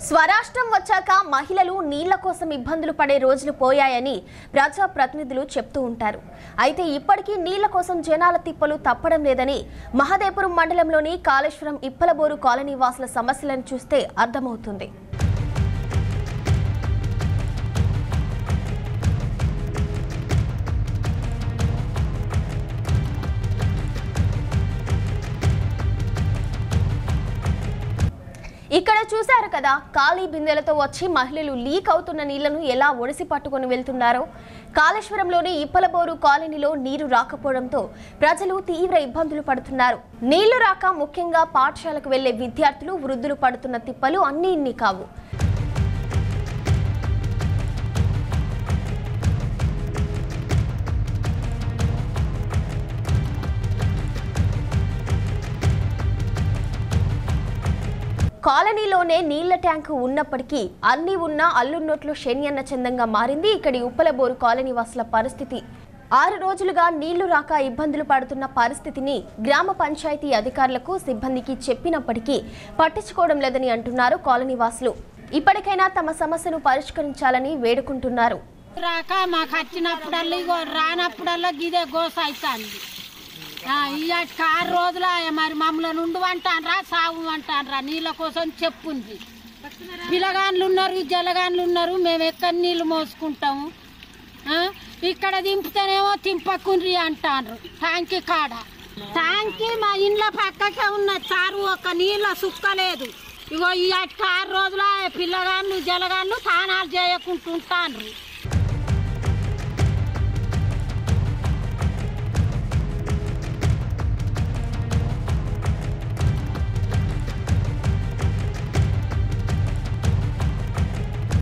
స్వరాష్ట్రం వచ్చాక మహిళలు నీళ్ల కోసం ఇబ్బందులు పడే రోజులు పోయాయని ప్రజా ప్రతినిధులు చెప్తూ ఉంటారు అయితే ఇప్పటికీ నీళ్ల కోసం జనాల తిప్పలు తప్పడం లేదని మహదేపురం మండలంలోని కాళేశ్వరం ఇప్పలబోరు కాలనీ వాసుల సమస్యలను చూస్తే అర్థమవుతుంది ఇక్కడ చూశారు కదా ఖాళీ బిందెలతో వచ్చి మహిళలు లీక్ అవుతున్న నీళ్లను ఎలా ఒడిసి పట్టుకొని వెళ్తున్నారో కాళేశ్వరంలోని ఇప్పలబోరు కాలనీలో నీరు రాకపోవడంతో ప్రజలు తీవ్ర ఇబ్బందులు పడుతున్నారు నీళ్లు రాక ముఖ్యంగా పాఠశాలకు వెళ్లే విద్యార్థులు వృద్ధులు పడుతున్న తిప్పలు అన్నీ ఇన్ని కావు కాలనీలోనే నీళ్ల ట్యాంకు ఉన్నప్పటికీ అన్ని ఉన్నా అల్లున్నట్లు శనియన్న చందంగా మారింది ఇక్కడి ఉప్పలబోరు కాలనీ వాసుల పరిస్థితి ఆరు రోజులుగా నీళ్లు రాక ఇబ్బందులు పడుతున్న పరిస్థితిని గ్రామ పంచాయతీ అధికారులకు సిబ్బందికి చెప్పినప్పటికీ పట్టించుకోవడం లేదని అంటున్నారు కాలనీ వాసులు ఇప్పటికైనా తమ సమస్యను పరిష్కరించాలని వేడుకుంటున్నారు రాక మాకు వచ్చినప్పుడల్లా ఇగో రానప్పుడల్లా గిదే గోస అవుతుంది ఇవాటికి ఆరు రోజులు మరి మమ్మల్ని ఉండమంటానరా సాగు అంటానరా నీళ్ళ కోసం చెప్పుంది పిల్లగాన్లు ఉన్నారు జలగాన్లు ఉన్నారు మేము ఎక్కడ నీళ్ళు మోసుకుంటాము ఆ, ఇక్కడ దింపితేనేమో తింపకుండ్రి అంటారు ట్యాంకి కాడ ట్యాంకి మా ఇండ్ల పక్కకే ఉన్న చారు ఒక నీళ్ళ సుక్కలేదు ఇగో ఈ ఆరు రోజుల పిల్లగాళ్ళు జలగాళ్ళు తానాలు చేయకుంటుంటాన్రు